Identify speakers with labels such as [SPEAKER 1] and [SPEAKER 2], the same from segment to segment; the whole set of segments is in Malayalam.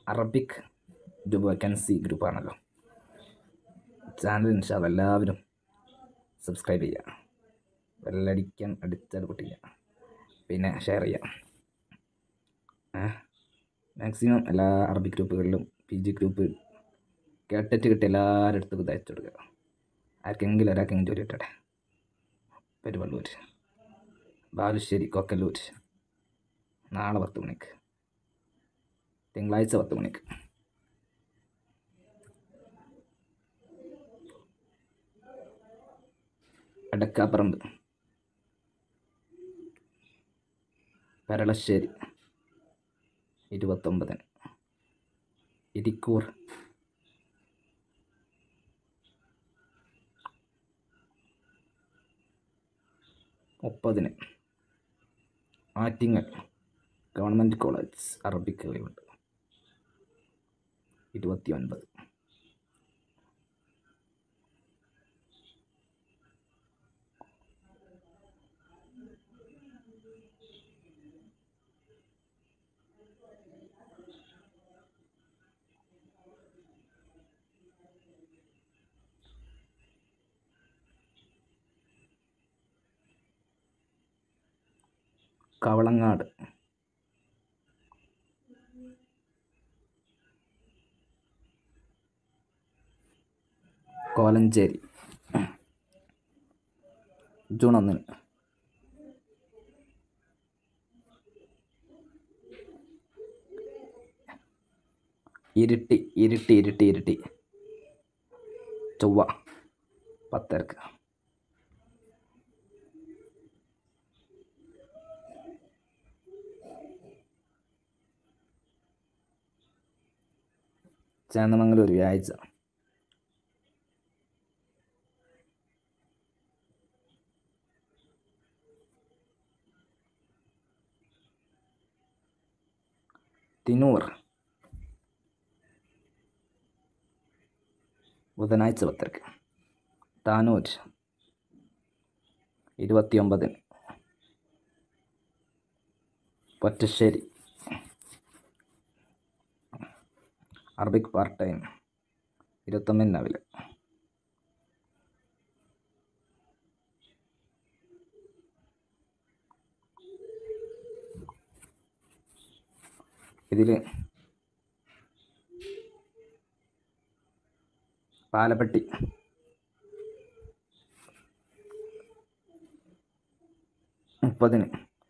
[SPEAKER 1] അറബിക് ജോബ് വേക്കൻസി ഗ്രൂപ്പാണല്ലോ ചാനൽ ഇൻഷാല്ല എല്ലാവരും സബ്സ്ക്രൈബ് ചെയ്യുക ബെല്ലടിക്കാൻ അടിച്ചാൽ പൊട്ടിക്കുക പിന്നെ ഷെയർ ചെയ്യുക മാക്സിമം എല്ലാ അറബിക് ഗ്രൂപ്പുകളിലും പി ജി ഗ്രൂപ്പ് കേട്ടിട്ട് കിട്ടിയ എല്ലാവരുടെ അടുത്തും ഇത് അയച്ചു കൊടുക്കുക ആർക്കെങ്കിലും ഒരാൾക്കെങ്കിലും ജോലി കിട്ടട്ടെ പെരുവള്ളൂർ ബാലുശ്ശേരി കൊക്കല്ലൂർ നാളെ പത്ത് മണിക്ക് തിങ്കളാഴ്ച പത്ത് മണിക്ക് എടക്കാപ്പറമ്പ് പെരളശ്ശേരി ഇരുപത്തൊമ്പതിന് ഇരിക്കൂർ മുപ്പതിന് ആറ്റിങ്ങൽ ഗവൺമെൻറ് കോളേജ് അറബിക് കഴിവുണ്ട് ഇരുപത്തി ഒൻപത് കവളങ്ങാട് കോലഞ്ചേരി ജൂൺ ഒന്നിന് ഇരുട്ടി ഇരുട്ടി ഇരുട്ടി ഇരുട്ടി ചൊവ്വ പത്തരക്ക് ചേന്നമംഗലൂർ വ്യാഴ്ച തിനൂർ ബുധനാഴ്ച പത്തരക്ക് താനൂർ ഇരുപത്തിയൊമ്പതിന് പൊറ്റശ്ശേരി അറബിക് പാർട്ട് ടൈം ഇരുപത്തൊമ്പതിന് രാവിലെ ഇതിൽ പാലപ്പെട്ടി മുപ്പതിന്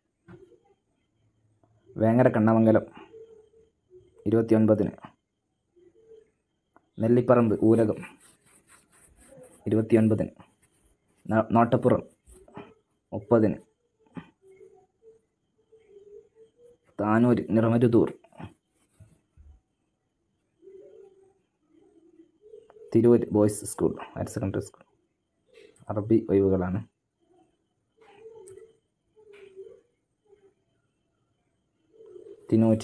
[SPEAKER 1] വേങ്ങര കണ്ണമംഗലം ഇരുപത്തിയൊൻപതിന് നെല്ലിപ്പറമ്പ് ഊരകം ഇരുപത്തിയൊൻപതിന് ന- നോട്ടപ്പുറം മുപ്പതിന് Tanur Niramaruthur Tirur boys school higher secondary school അറബി ഒഴിവുകളാണ് തിനൂർ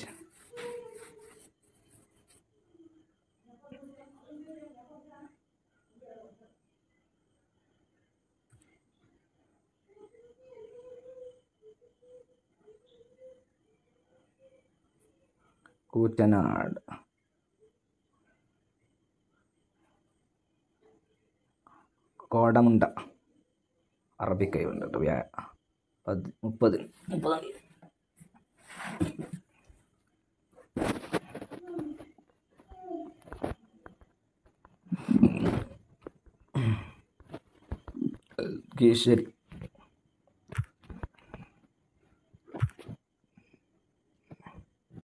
[SPEAKER 1] കൂറ്റനാട് കോടമുണ്ട അറബിക്കൈവുണ്ട് കേട്ടോ വ്യാ പത് മുപ്പതിന് മുപ്പതാം തീയതി കീശ്ശേരി